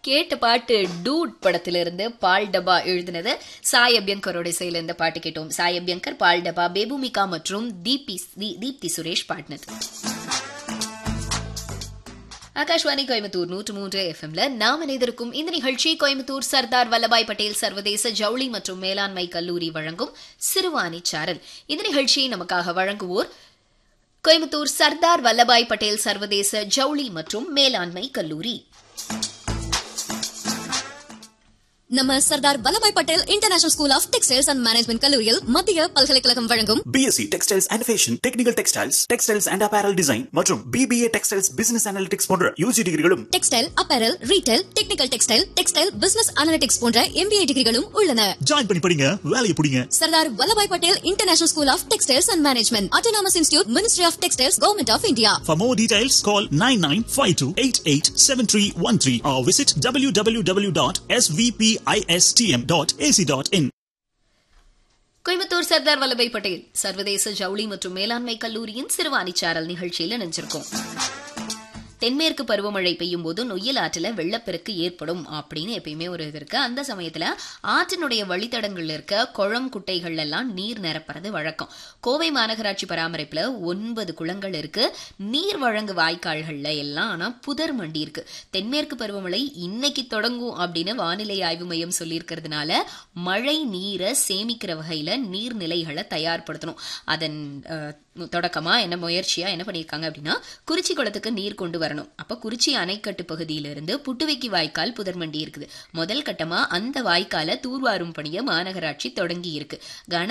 கேட்ட பாட்டு டூட் படத்திலிருந்து பால் டபா எழுதினது சாய் அபியங்கரோட இசையில இந்த பாட்டு கேட்டோம் சாய் அபியங்கர் பால் டபா பேபுமிகா மற்றும் தீபி தீ- தீப்தி சுரேஷ் பாடினது ஆகாஷ்வாணி கோயம்புத்தூர் நூற்று மூன்று எஃப்எம்ல நாம் இணைந்திருக்கும் இந்த நிகழ்ச்சி கோயம்புத்தூர் சர்தார் வல்லபாய் பட்டேல் சர்வதேச ஜவுளி மற்றும் மேலாண்மை கல்லூரி வழங்கும் சிறுவாணி சாரல் இந்த நிகழ்ச்சியை நமக்காக வழங்குவோர் கோயம்புத்தூர் சர்தார் வல்லபாய் பட்டேல் சர்வதேச ஜவுளி மற்றும் மேலாண்மை கல்லூரி நம்ம Sardar Vallabhbhai Patel international school of textiles and management கல்லூரியில் மத்திய பல்கலைக்கழகம் வழங்கும் BSc textiles and fashion technical textiles textiles and apparel design மற்றும் பிபிஏ டெக்ஸ்டைல்ஸ் பிசினஸ் அனாலிட்டிக்ஸ் போன்ற யூஜி டிகிரிகளும் textile apparel retail technical textile textile business analytics போன்ற எம்பிஏ டிகிரிகளும் உள்ளன ஜாயின் பண்ணி படிங்க வேலையை பிடிங்க Sardar Vallabhbhai Patel international school of textiles and management autonomous institute ministry of textiles government of India For more details, call 9952887313 or visit www.svpistm.ac.in. Coimbatore Sardar Vallabhbhai Patel சர்வதேச ஜவுளி மற்றும் மேலாண்மை கல்லூரியின் சிறுவாணி சாரல் நிகழ்ச்சியில நினைச்சிருக்கோம் தென்மேற்கு பருவமழை பெய்யும் போது நொய்யல் ஆற்றுல வெள்ளப்பெருக்கு ஏற்படும் அப்படின்னு எப்பயுமே ஒரு இது இருக்கு அந்த சமயத்துல ஆற்றினுடைய வழித்தடங்கள்ல இருக்க குளம் குட்டைகள் எல்லாம் நீர் நிரப்புறது வழக்கம் கோவை மாநகராட்சி பராமரிப்புல ஒன்பது குளங்கள் இருக்கு நீர் வழங்கு வாய்க்கால்கள்ல எல்லாம் ஆனா புதர் மண்டி இருக்கு தென்மேற்கு பருவமழை இன்னைக்கு தொடங்கும் அப்படின்னு வானிலை ஆய்வு மையம் சொல்லியிருக்கிறதுனால மழை நீரை சேமிக்கிற வகையில நீர்நிலைகளை தயார்படுத்தணும் அதன் அஹ், தொடக்கமா என்ன முயற்சியா என்ன பண்ணியிருக்காங்க அப்படின்னா குறிச்சி குளத்துக்கு நீர் கொண்டு வரணும் அப்ப குறிச்சி அணைக்கட்டு பகுதியிலிருந்து புட்டுவைக்கி வாய்க்கால் புதர்மண்டி இருக்குது முதல் கட்டமா அந்த வாய்க்காலை தூர்வாரும் பணியை மாநகராட்சி தொடங்கி இருக்கு கன